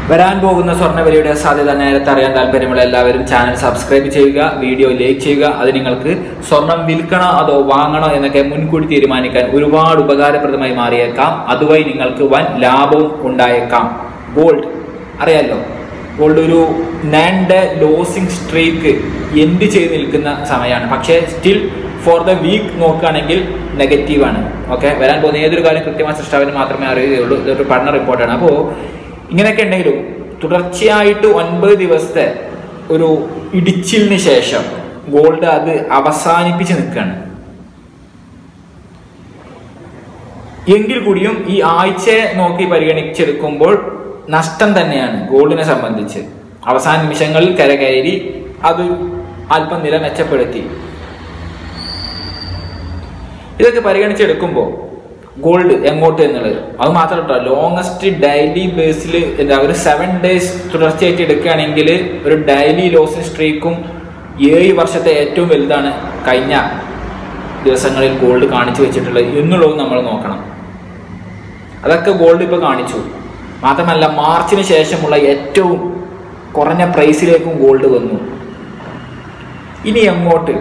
വരാൻ പോകുന്ന സ്വർണ്ണവിലയുടെ സാധ്യത നേരത്തെ അറിയാൻ താല്പര്യമുള്ള എല്ലാവരും ചാനൽ സബ്സ്ക്രൈബ് ചെയ്യുക വീഡിയോ ലൈക്ക് ചെയ്യുക അത് നിങ്ങൾക്ക് സ്വർണം വിൽക്കണോ അതോ വാങ്ങണോ എന്നൊക്കെ മുൻകൂട്ടി തീരുമാനിക്കാൻ ഒരുപാട് ഉപകാരപ്രദമായി മാറിയേക്കാം അതുവഴി നിങ്ങൾക്ക് വൻ ലാഭവും ഉണ്ടായേക്കാം ഗോൾഡ് അറിയാലോ ഗോൾഡ് ഒരു നാൻഡ് ലോസിംഗ് സ്ട്രീക്ക് എൻഡ് ചെയ്ത് നിൽക്കുന്ന സമയമാണ് പക്ഷേ സ്റ്റിൽ ഫോർ ദ വീക്ക് നോക്കുകയാണെങ്കിൽ നെഗറ്റീവാണ് ഓക്കെ വരാൻ പോകുന്ന ഏതൊരു കാര്യം കൃത്യമായ സൃഷ്ടാവിന് മാത്രമേ അറിയുകയുള്ളൂ ഇതൊരു പഠന റിപ്പോർട്ടാണ് അപ്പോൾ ഇങ്ങനെയൊക്കെ ഉണ്ടെങ്കിലും തുടർച്ചയായിട്ട് ഒൻപത് ദിവസത്തെ ഒരു ഇടിച്ചിലിന് ശേഷം ഗോൾഡ് അത് അവസാനിപ്പിച്ച് നിൽക്കുകയാണ് എങ്കിൽ കൂടിയും ഈ ആഴ്ചയെ നോക്കി പരിഗണിച്ചെടുക്കുമ്പോൾ നഷ്ടം തന്നെയാണ് ഗോൾഡിനെ സംബന്ധിച്ച് അവസാന നിമിഷങ്ങളിൽ കരകയറി അത് അല്പം നില മെച്ചപ്പെടുത്തി ഇതൊക്കെ പരിഗണിച്ചെടുക്കുമ്പോൾ ഗോൾഡ് എങ്ങോട്ട് എന്നുള്ളത് അത് മാത്രമല്ല ലോങ്ങസ്റ്റ് ഡെയിലി ബേസിൽ എന്താ ഒരു സെവൻ ഡേയ്സ് തുടർച്ചയായിട്ട് എടുക്കുകയാണെങ്കിൽ ഒരു ഡെയിലി ലോസിംഗ് സ്ട്രീക്കും ഏഴ് വർഷത്തെ ഏറ്റവും വലുതാണ് കഴിഞ്ഞ ദിവസങ്ങളിൽ ഗോൾഡ് കാണിച്ചു വെച്ചിട്ടുള്ളത് എന്നുള്ളത് നമ്മൾ നോക്കണം അതൊക്കെ ഗോൾഡ് ഇപ്പോൾ കാണിച്ചു മാത്രമല്ല മാർച്ചിന് ശേഷമുള്ള ഏറ്റവും കുറഞ്ഞ പ്രൈസിലേക്കും ഗോൾഡ് വന്നു ഇനി എങ്ങോട്ട്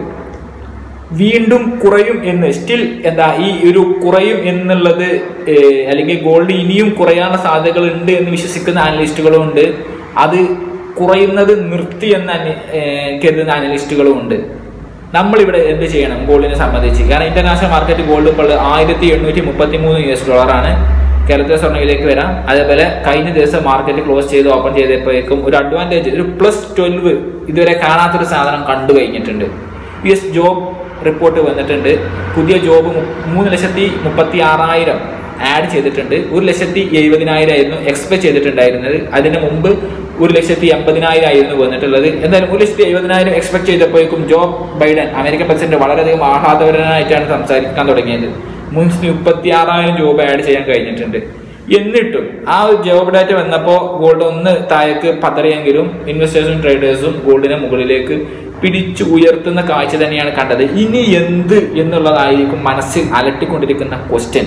വീണ്ടും കുറയും എന്ന് സ്റ്റിൽ എന്താ ഈ ഒരു കുറയും എന്നുള്ളത് ഏഹ്, അല്ലെങ്കിൽ ഗോൾഡ് ഇനിയും കുറയാനുള്ള സാധ്യതകൾ ഉണ്ട് എന്ന് വിശ്വസിക്കുന്ന അനലിസ്റ്റുകളും ഉണ്ട് അത് കുറയുന്നത് നിർത്തി എന്ന് അന്വ- ഏഹ്, കരുതുന്ന അനലിസ്റ്റുകളും ഉണ്ട് നമ്മളിവിടെ എന്ത് ചെയ്യണം ഗോൾഡിനെ സംബന്ധിച്ച് കാരണം ഇന്റർനാഷണൽ മാർക്കറ്റ് ഗോൾഡ് ഇപ്പോൾ ആയിരത്തി എണ്ണൂറ്റി മുപ്പത്തി മൂന്ന് യു എസ് ഡോളറാണ് കേരളത്തിലെ സ്വർണ്ണയിലേക്ക് വരാം അതേപോലെ കഴിഞ്ഞ ദിവസം മാർക്കറ്റ് ക്ലോസ് ചെയ്ത് ഓപ്പൺ ചെയ്തപ്പോഴേക്കും ഒരു അഡ്വാൻറ്റേജ് ഒരു പ്ലസ് ട്വൽവ് ഇതുവരെ കാണാത്തൊരു സാധനം കണ്ടു കഴിഞ്ഞിട്ടുണ്ട് യു എസ് ജോബ് റിപ്പോർട്ട് വന്നിട്ടുണ്ട് പുതിയ ജോബ് മു- മൂന്ന് ലക്ഷത്തി മുപ്പത്തി ആറായിരം ആഡ് ചെയ്തിട്ടുണ്ട് ഒരു ലക്ഷത്തി എഴുപതിനായിരം ആയിരുന്നു എക്സ്പെക്ട് ചെയ്തിട്ടുണ്ടായിരുന്നത് അതിന് മുമ്പ് ഒരു ലക്ഷത്തി എൺപതിനായിരം ആയിരുന്നു വന്നിട്ടുള്ളത് എന്തായാലും ഒരു ലക്ഷത്തി എഴുപതിനായിരം എക്സ്പെക്ട് ചെയ്തപ്പോഴേക്കും ജോ ബൈഡൻ അമേരിക്കൻ പ്രസിഡന്റ് വളരെയധികം ആഹ്ലാദപരനായിട്ടാണ് സംസാരിക്കാൻ തുടങ്ങിയത് മുൻസ് മുപ്പത്തി ആറായിരം ജോബ് ആഡ് ചെയ്യാൻ കഴിഞ്ഞിട്ടുണ്ട് എന്നിട്ടും ആ ഒരു ജോബ് ഡാറ്റ വന്നപ്പോൾ ഗോൾഡ് ഒന്ന് താഴേക്ക് പതറിയെങ്കിലും ഇൻവെസ്റ്റേഴ്സും ട്രേഡേഴ്സും ഗോൾഡിനെ മുകളിലേക്ക് പിടിച്ചു ഉയർത്തുന്ന കാഴ്ച തന്നെയാണ് കണ്ടത് ഇനി എന്ത് എന്നുള്ളതായിരിക്കും മനസ്സിൽ അലട്ടിക്കൊണ്ടിരിക്കുന്ന ക്വസ്റ്റ്യൻ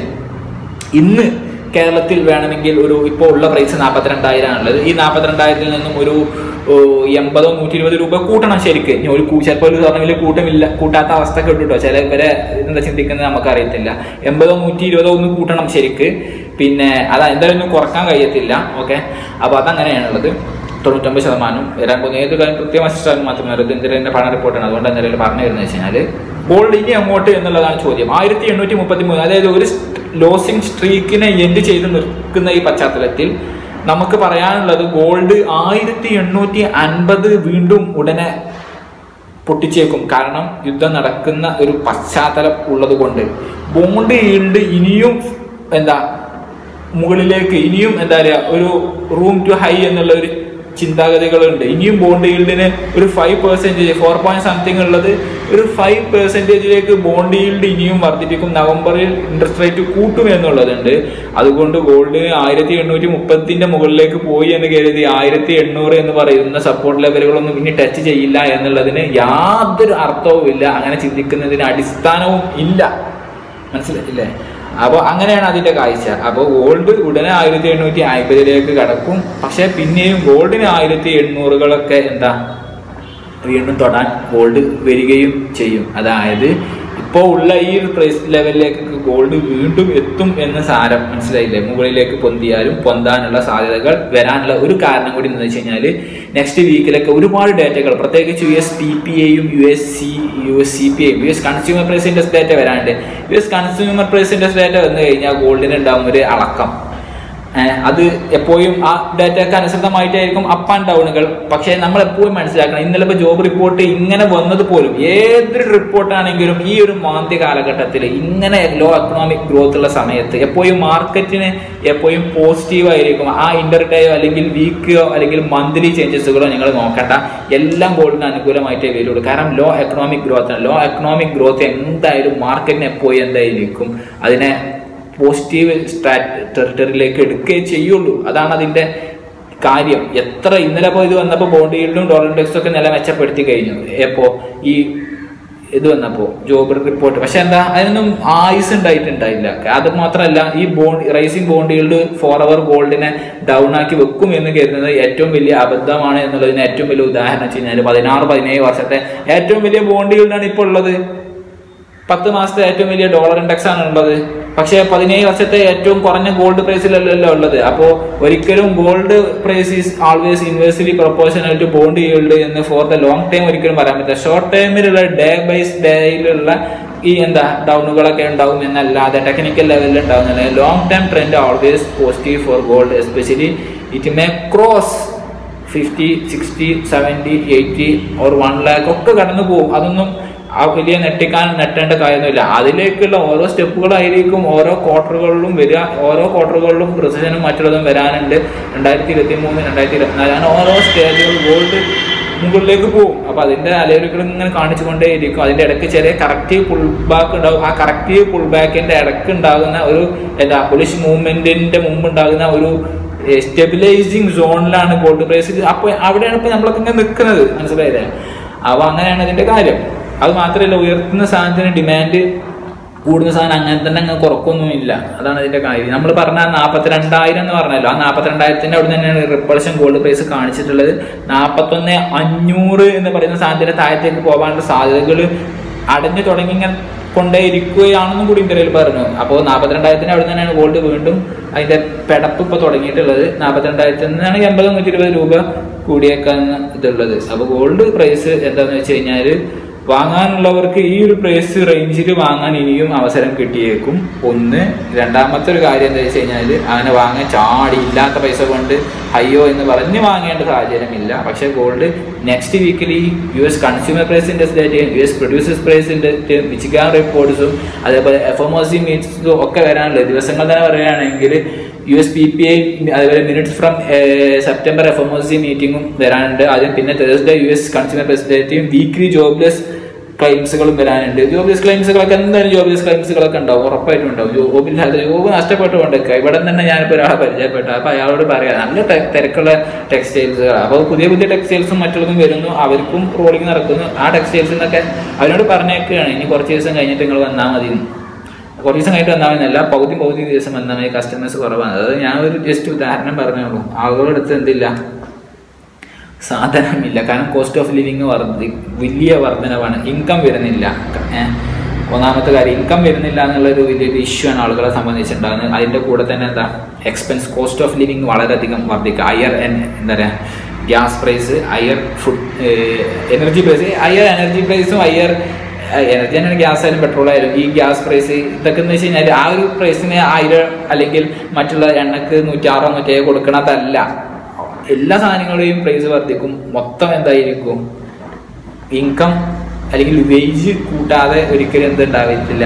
ഇന്ന് കേരളത്തിൽ വേണമെങ്കിൽ ഒരു ഇപ്പോൾ ഉള്ള പ്രൈസ് നാൽപ്പത്തിരണ്ടായിരം ആണുള്ളത് ഈ നാൽപ്പത്തിരണ്ടായിരത്തിൽ നിന്നും ഒരു ഓ, എൺപതോ നൂറ്റി ഇരുപത് രൂപ കൂട്ടണം ശരിക്ക് ഇനി ഒരു കൂ- ചിലപ്പോൾ ഒരു പറഞ്ഞെങ്കിൽ കൂട്ടമില്ല കൂട്ടാത്ത അവസ്ഥ കിട്ടുട്ടോ ചില ഇവരെ എന്താ ചിന്തിക്കുന്നത് നമുക്കറിയത്തില്ല എൺപതോ നൂറ്റി ഇരുപതോ ഒന്ന് കൂട്ടണം ശരിക്ക് പിന്നെ അത് എന്തായാലും ഒന്നും കുറക്കാൻ കഴിയത്തില്ല ഓക്കെ അപ്പോൾ അതങ്ങനെയാണുള്ളത് തൊണ്ണൂറ്റൊമ്പത് ശതമാനം വരാൻ പോകുന്ന ഏത് കാര്യം കൃത്യമായ ശതമാനം മാത്രമേ അറിയൂ ഇതിന്റെ പഠന റിപ്പോർട്ടാണ് അതുകൊണ്ട് എന്തായാലും പറഞ്ഞു വരുന്നത് വെച്ച് കഴിഞ്ഞാൽ ഗോൾഡ് ഇനി അങ്ങോട്ട് എന്നുള്ളതാണ് ചോദ്യം ആയിരത്തി എണ്ണൂറ്റി മുപ്പത്തി മൂന്ന് അതായത് ഒരു ലോസിംഗ് സ്ട്രീക്കിനെ എൻഡ് ചെയ്ത് നിൽക്കുന്ന ഈ പശ്ചാത്തലത്തിൽ നമുക്ക് പറയാനുള്ളത് ഗോൾഡ് ആയിരത്തി എണ്ണൂറ്റി അൻപത് വീണ്ടും ഉടനെ പൊട്ടിച്ചേക്കും കാരണം യുദ്ധം നടക്കുന്ന ഒരു പശ്ചാത്തലം ഉള്ളത് കൊണ്ട് ബോണ്ട് ഈൽഡ് ഇനിയും എന്താ മുകളിലേക്ക് ഇനിയും എന്താ പറയുക ഒരു റൂം ടു ഹൈ എന്നുള്ള ഒരു ചിന്താഗതികളുണ്ട് ഇനിയും ബോണ്ട് ഈൽഡിന് ഒരു five percentage four point something ഉള്ളത് ഒരു ഫൈവ് പെർസെൻറ്റേജിലേക്ക് ബോണ്ട് ഈൽഡ് ഇനിയും വർദ്ധിപ്പിക്കും നവംബറിൽ ഇൻട്രസ്റ്റ് റേറ്റ് കൂട്ടും എന്നുള്ളതുണ്ട് അതുകൊണ്ട് ഗോൾഡിന് ആയിരത്തി എണ്ണൂറ്റി മുപ്പത്തിന്റെ മുകളിലേക്ക് പോയി എന്ന് കരുതി ആയിരത്തി എണ്ണൂറ് എന്ന് പറയുന്ന സപ്പോർട്ട് ലെവലുകളൊന്നും ഇനി ടച്ച് ചെയ്യില്ല എന്നുള്ളതിന് യാതൊരു അർത്ഥവും ഇല്ല അങ്ങനെ ചിന്തിക്കുന്നതിന് അടിസ്ഥാനവും ഇല്ല മനസ്സിലായില്ലേ അപ്പോൾ അങ്ങനെയാണ് അതിന്റെ കാഴ്ച അപ്പോൾ ഗോൾഡ് ഉടനെ ആയിരത്തി എണ്ണൂറ്റി അമ്പതിലേക്ക് കടക്കും പക്ഷെ പിന്നെയും ഗോൾഡിന് ആയിരത്തി എണ്ണൂറുകളൊക്കെ എന്താ വീണ്ടും തൊടാൻ ഗോൾഡ് വരികയും ചെയ്യും അതായത് ഇപ്പോൾ ഉള്ള ഈ ഒരു പ്രൈസ് ലെവലിലേക്ക് ഗോൾഡ് വീണ്ടും എത്തും എന്ന് സാരം മനസ്സിലായില്ലേ മുകളിലേക്ക് പൊന്തിയാലും പൊന്താനുള്ള സാധ്യതകൾ വരാനുള്ള ഒരു കാരണം കൂടി എന്ന് വെച്ച് കഴിഞ്ഞാൽ നെക്സ്റ്റ് വീക്കിലൊക്കെ ഒരുപാട് ഡേറ്റകൾ പ്രത്യേകിച്ച് യു എസ് പി പി എയും U S C U S C P എയും U S consumer price index data വരാണ്ട് U S consumer price index data വന്നു കഴിഞ്ഞാൽ ഗോൾഡിന് ഉണ്ടാവും ഒരു അളക്കം ഏഹ് അത് എപ്പോഴും ആ ഡാറ്റയ്ക്ക് അനുസൃതമായിട്ടായിരിക്കും അപ്പ് ആൻഡ് ഡൗണുകൾ പക്ഷേ നമ്മൾ എപ്പോഴും മനസ്സിലാക്കണം ഇന്നലെ ഇപ്പോൾ ജോബ് റിപ്പോർട്ട് ഇങ്ങനെ വന്നത് പോലും ഏതൊരു റിപ്പോർട്ടാണെങ്കിലും ഈ ഒരു മാന്ദ്യ കാലഘട്ടത്തിൽ ഇങ്ങനെ ലോ എക്കണോമിക് ഗ്രോത്ത് ഉള്ള സമയത്ത് എപ്പോഴും മാർക്കറ്റിന് എപ്പോഴും പോസിറ്റീവ് ആയിരിക്കും ആ ഇന്റർഡേയോ അല്ലെങ്കിൽ വീക്കോ അല്ലെങ്കിൽ മന്ത്ലി ചേഞ്ചസുകളോ നിങ്ങൾ നോക്കണ്ട എല്ലാം ഗോൾഡിന് അനുകൂലമായിട്ടേ വരുള്ളൂ കാരണം ലോ എക്കണോമിക് ഗ്രോത്ത് ആണ് ലോ എക്കണോമിക് ഗ്രോത്ത് എന്തായാലും മാർക്കറ്റിന് എപ്പോഴും എന്തായിരിക്കും അതിനെ പോസിറ്റീവ് സ്ട്രാറ്റ് ടെറിട്ടറിയിലേക്ക് എടുക്കുകയേ ചെയ്യുള്ളൂ അതാണ് അതിന്റെ കാര്യം എത്ര ഇന്നലെ ഇപ്പോൾ ഇത് വന്നപ്പോൾ ബോണ്ട് ഈൽഡും ഡോളർ ഇൻഡെക്സും ഒക്കെ നില മെച്ചപ്പെടുത്തി കഴിഞ്ഞു എപ്പോ ഈ ഇത് വന്നപ്പോൾ ജോബ് റിപ്പോർട്ട് പക്ഷെ എന്താ അതിനൊന്നും ആയുസ് ഉണ്ടായിട്ടുണ്ടായില്ല അത് മാത്രമല്ല ഈ bond rising bond yield for അവർ ഗോൾഡിനെ ഡൗൺ ആക്കി വെക്കും എന്ന് കരുതുന്നത് ഏറ്റവും വലിയ അബദ്ധമാണ് എന്നുള്ളതിന് ഏറ്റവും വലിയ ഉദാഹരണം വെച്ച് കഴിഞ്ഞാൽ പതിനാറ് പതിനേഴ് വർഷത്തെ ഏറ്റവും വലിയ ബോണ്ട് yield ഇപ്പോൾ ഉള്ളത് പത്ത് മാസത്തെ ഏറ്റവും വലിയ ഡോളർ ഇൻഡെക്സ് ആണ് ഉള്ളത് പക്ഷേ പതിനേഴ് വർഷത്തെ ഏറ്റവും കുറഞ്ഞ ഗോൾഡ് പ്രൈസിലല്ലല്ലോ ഉള്ളത് അപ്പോൾ ഒരിക്കലും gold price is always inversely proportional to bond yield എന്ന് ഫോർ ദ ലോങ് ടൈം ഒരിക്കലും പറയാൻ പറ്റില്ല ഷോർട്ട് ടൈമിലുള്ള ഡേ ബൈസ് ഡേയിലുള്ള ഈ എന്താ ഡൗണുകളൊക്കെ ഉണ്ടാവും എന്നല്ലാതെ ടെക്നിക്കൽ ലെവലിൽ ഉണ്ടാവുന്നില്ല long time trend always positive for gold especially it may cross fifty sixty seventy eighty or one lakh ഒക്കെ കടന്നു പോകും അതൊന്നും ആ വലിയ നെട്ടിക്കാൻ നെട്ടേണ്ട കാര്യമൊന്നുമില്ല അതിലേക്കുള്ള ഓരോ സ്റ്റെപ്പുകളായിരിക്കും ഓരോ ക്വാർട്ടറുകളിലും വരിക ഓരോ ക്വാർട്ടറുകളിലും റിസഷനും മറ്റുള്ളതും വരാനുണ്ട് രണ്ടായിരത്തി ഇരുപത്തി മൂന്ന് രണ്ടായിരത്തി ഇരുപത്തിനാല് അങ്ങനെ ഓരോ സ്റ്റേജുകൾ ഗോൾഡ് മുകളിലേക്ക് പോകും അപ്പൊ അതിന്റെ അലവുകൾ ഇങ്ങനെ കാണിച്ചുകൊണ്ടേ ഇരിക്കും അതിന്റെ ഇടയ്ക്ക് ചെറിയ കറക്റ്റീവ് പുൾ ബാക്ക് ഉണ്ടാവും ആ കറക്റ്റീവ് പുൾ ബാക്കിന്റെ ഇടയ്ക്ക് ഉണ്ടാകുന്ന ഒരു എന്താ പോളിഷ് മൂവ്മെന്റിന്റെ മുമ്പ് ഉണ്ടാകുന്ന ഒരു സ്റ്റെബിലൈസിങ് സോണിലാണ് ഗോൾഡ് പ്രൈസ് അപ്പൊ അവിടെയാണ് ഇപ്പൊ നമ്മളൊക്കെ ഇങ്ങനെ നിൽക്കുന്നത് മനസ്സിലായില്ലേ അപ്പൊ അങ്ങനെയാണ് ഇതിന്റെ കാര്യം അത് മാത്രമല്ല ഉയർത്തുന്ന സാധനത്തിന് ഡിമാൻഡ് കൂടുന്ന സാധനം അങ്ങനെ തന്നെ അങ്ങ് കുറക്കൊന്നുമില്ല അതാണ് ഇതിന്റെ കാര്യം നമ്മൾ പറഞ്ഞ നാൽപ്പത്തിരണ്ടായിരം എന്ന് പറഞ്ഞല്ലോ ആ നാൽപ്പത്തിരണ്ടായിരത്തിന്റെ അവിടെ തന്നെയാണ് റിപ്പൾഷൻ ഗോൾഡ് പ്രൈസ് കാണിച്ചിട്ടുള്ളത് നാൽപ്പത്തൊന്ന് അഞ്ഞൂറ് എന്ന് പറയുന്ന സാധനത്തിന്റെ താഴത്തേക്ക് പോകാനുള്ള സാധ്യതകൾ അടഞ്ഞു തുടങ്ങി ഇങ്ങനെ കൊണ്ടേ ഇരിക്കുകയാണെന്നും കൂടി ഇന്ത്യയിൽ പറഞ്ഞു അപ്പോൾ നാൽപ്പത്തിരണ്ടായിരത്തിന് അവിടെ തന്നെയാണ് ഗോൾഡ് വീണ്ടും അതിന്റെ പെടപ്പ് ഇപ്പോൾ തുടങ്ങിയിട്ടുള്ളത് നാൽപ്പത്തിരണ്ടായിരത്തിൽ നിന്നാണ് എൺപത് നൂറ്റി ഇരുപത് രൂപ കൂടിയേക്കാൻ ഇതുള്ളത് അപ്പോൾ ഗോൾഡ് പ്രൈസ് എന്താണെന്ന് വെച്ച് കഴിഞ്ഞാൽ വാങ്ങാനുള്ളവർക്ക് ഈ ഒരു പ്രൈസ് റേഞ്ചിൽ വാങ്ങാൻ ഇനിയും അവസരം കിട്ടിയേക്കും ഒന്ന് രണ്ടാമത്തെ ഒരു കാര്യം എന്താ വെച്ച് കഴിഞ്ഞാൽ അങ്ങനെ വാങ്ങാൻ ചാടി ഇല്ലാത്ത പൈസ കൊണ്ട് അയ്യോ എന്ന് പറഞ്ഞ് വാങ്ങേണ്ട സാഹചര്യമില്ല പക്ഷേ ഗോൾഡ് നെക്സ്റ്റ് വീക്കിൽ ഈ U S consumer price index ഡേറ്റയും U S producers price index Michigan റിപ്പോർട്ട്സും അതേപോലെ എഫ് എം ഒ സി മീറ്റ്സും ഒക്കെ വരാനുള്ള ദിവസങ്ങൾ തന്നെ പറയുകയാണെങ്കിൽ U S P P I അതുപോലെ minutes from September F M O C മീറ്റിംഗും വരാനുണ്ട് ആദ്യം പിന്നെ Thursday U S consumer price ഡേറ്റയും വീക്ക്ലി ജോബ്ലെസ് ക്ലെയിംസുകളും വരാനുണ്ട് ജോബ്ലെസ് ക്ലെയിംസുകളൊക്കെ എന്തായാലും ജോബ്ലെസ് ക്ലെയിംസുകളൊക്കെ ഉണ്ടാവും ഉറപ്പായിട്ടും ഉണ്ടാവും ജോബില്ലാതെ ജോബ് നഷ്ടപ്പെട്ടുകൊണ്ടൊക്കെ ഇവിടെ തന്നെ ഞാനിപ്പോൾ ഒരാളെ പരിചയപ്പെട്ടു അപ്പോൾ അയാളോട് പറയാം നല്ല തെ- തിരക്കുള്ള ടെക്സ്റ്റൈൽസുകൾ അപ്പോൾ പുതിയ പുതിയ ടെക്സ്റ്റൈൽസും മറ്റുള്ളതും വരുന്നു അവർക്കും റോളിംഗ് നടക്കുന്നു ആ ടെക്സ്റ്റൈൽസിൽ നിന്നൊക്കെ അവരോട് പറഞ്ഞേക്കുകയാണ് ഇനി കുറച്ച് ദിവസം കഴിഞ്ഞിട്ട് നിങ്ങൾ വന്നാൽ മതി എന്ന്. കുറച്ച് ദിവസം കഴിഞ്ഞിട്ട് വന്നാൽ മതിയല്ല പകുതി പകുതി ദിവസം വന്നാൽ മതി കസ്റ്റമേഴ്സ് കുറവാണ് അതായത് ഞാൻ ഒരു ജസ്റ്റ് ഉദാഹരണം പറഞ്ഞോളൂ ആളുകളുടെ അടുത്ത് എന്തില്ല സാധനമില്ല കാരണം കോസ്റ്റ് ഓഫ് ലിവിങ് വർദ്ധി വലിയ വർധനവാണ് ഇൻകം വരുന്നില്ല ഏഹ്. ഒന്നാമത്തെ കാര്യം ഇൻകം വരുന്നില്ല എന്നുള്ളൊരു വലിയൊരു ഇഷ്യൂ ആണ് ആളുകളെ സംബന്ധിച്ചിട്ടുണ്ടാകുന്നത് അതിൻ്റെ കൂടെ തന്നെ എന്താ എക്സ്പെൻസ് കോസ്റ്റ് ഓഫ് ലിവിങ് വളരെയധികം വർദ്ധിക്കുക ഹയർ എന്താ പറയുക gas price higher food energy price higher energy പ്രൈസും ഹയർ എനർജി തന്നെ ഗ്യാസ് ആയാലും പെട്രോൾ ആയാലും ഈ ഗ്യാസ് പ്രൈസ് ഇതൊക്കെ എന്ന് വെച്ച് കഴിഞ്ഞാൽ ആ ഒരു പ്രൈസിന് ആയിരം അല്ലെങ്കിൽ മറ്റുള്ള എണ്ണക്ക് നൂറ്റാറോ നൂറ്റേഴോ കൊടുക്കണതല്ല എല്ലാ സാധനങ്ങളുടെയും പ്രൈസ് വർദ്ധിക്കും മൊത്തം എന്തായിരിക്കും ഇൻകം അല്ലെങ്കിൽ വേജ് കൂട്ടാതെ ഒരിക്കലും എന്തുണ്ടാവില്ല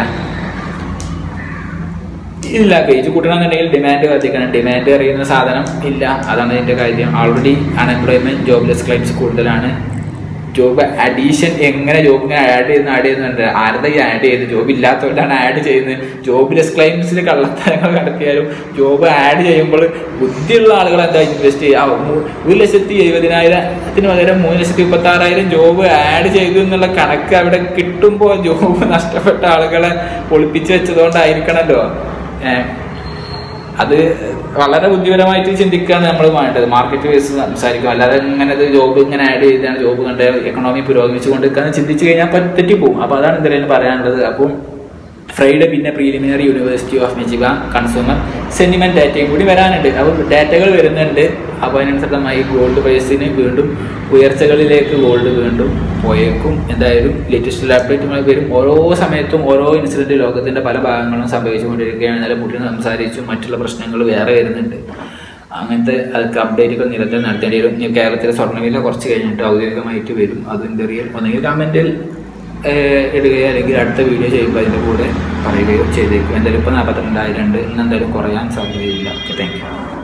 ഇല്ല വേജ് കൂട്ടണമെന്നുണ്ടെങ്കിൽ ഡിമാൻഡ് വർദ്ധിക്കണം ഡിമാൻഡ് അറിയുന്ന സാധനം ഇല്ല അതാണ് ഇതിന്റെ കാര്യം ഓൾറെഡി അൺഎംപ്ലോയ്മെന്റ് ജോബ്ലെസ് ക്ലൈംസ് കൂടുതലാണ് ജോബ് അഡീഷൻ എങ്ങനെ ജോബ് ഇങ്ങനെ ആഡ് ചെയ്യുന്ന ആഡ് ചെയ്യുന്നുണ്ട് ആരുടെ ഈ ആഡ് ചെയ്ത് ജോബ് ഇല്ലാത്തവരാണ് ആഡ് ചെയ്യുന്നത് ജോബ്ലെസ് ക്ലൈംസിൽ കള്ളത്തരങ്ങൾ നടത്തിയാലും ജോബ് ആഡ് ചെയ്യുമ്പോൾ ബുദ്ധിയുള്ള ആളുകൾ എന്താ ഇൻവെസ്റ്റ് ചെയ്യുക ആ, മൂ- ഒരു ലക്ഷത്തി എഴുപതിനായിരത്തിന് പകരം മൂന്ന് ലക്ഷത്തി മുപ്പത്തി ആറായിരം ജോബ് ആഡ് ചെയ്തു എന്നുള്ള കണക്ക് അവിടെ കിട്ടുമ്പോൾ ജോബ് നഷ്ടപ്പെട്ട ആളുകളെ ഒളിപ്പിച്ച് വെച്ചതുകൊണ്ടായിരിക്കണമല്ലോ ഏഹ് അത് വളരെ ബുദ്ധിപരമായിട്ട് ചിന്തിക്കുകയാണ് നമ്മൾ വേണ്ടത് മാർക്കറ്റ് ബേസ് സംസാരിക്കും അല്ലാതെ ഇങ്ങനെ ഇത് ജോബ് ഇങ്ങനെ ആഡ് ചെയ്താണ് ജോബ് കണ്ട് എക്കണോമി പുരോഗമിച്ചു കൊണ്ടിരിക്കാന്ന് ചിന്തിച്ചു കഴിഞ്ഞാൽ പ- തെറ്റിപ്പോവും അപ്പോൾ അതാണ് എന്തെങ്കിലും പറയാനുള്ളത് അപ്പം ഫ്രൈഡേ പിന്നെ preliminary university of Michigan consumer sentiment ഡാറ്റയും കൂടി വരാനുണ്ട് അപ്പോൾ ഡാറ്റകൾ വരുന്നുണ്ട് അപ്പോൾ അതിനനുസൃതമായി ഗോൾഡ് പ്രൈസിന് വീണ്ടും ഉയർച്ചകളിലേക്ക് ഗോൾഡ് വീണ്ടും പോയേക്കും എന്തായാലും ലേറ്റസ്റ്റ് അപ്ഡേറ്റുകൾ വരും ഓരോ സമയത്തും ഓരോ ഇൻസിഡന്റ് ലോകത്തിന്റെ പല ഭാഗങ്ങളും സംഭവിച്ചുകൊണ്ടിരിക്കുകയാണ് ഇന്നലെ മുട്ടിന് സംസാരിച്ചു മറ്റുള്ള പ്രശ്നങ്ങൾ വേറെ വരുന്നുണ്ട് അങ്ങനത്തെ അതൊക്കെ അപ്ഡേറ്റുകൾ നിരന്തരം നടത്തേണ്ടി വരും ഇനി കേരളത്തിലെ സ്വർണ്ണവില കുറച്ച് കഴിഞ്ഞിട്ട് ഔദ്യോഗികമായിട്ട് വരും അതിൻ്റെ റിയൽ ഒന്നെങ്കിൽ കമൻറ്റിൽ ഇടുകയോ അല്ലെങ്കിൽ അടുത്ത വീഡിയോ ചെയ്യുമ്പോൾ അതിൻ്റെ കൂടെ പറയുകയോ ചെയ്തേക്കും എന്തായാലും ഇപ്പോൾ നാൽപ്പത്തിരണ്ടായിരം ഉണ്ട് ഇന്ന് എന്തായാലും കുറയാൻ സാധ്യതയില്ല ഓക്കെ താങ്ക് യു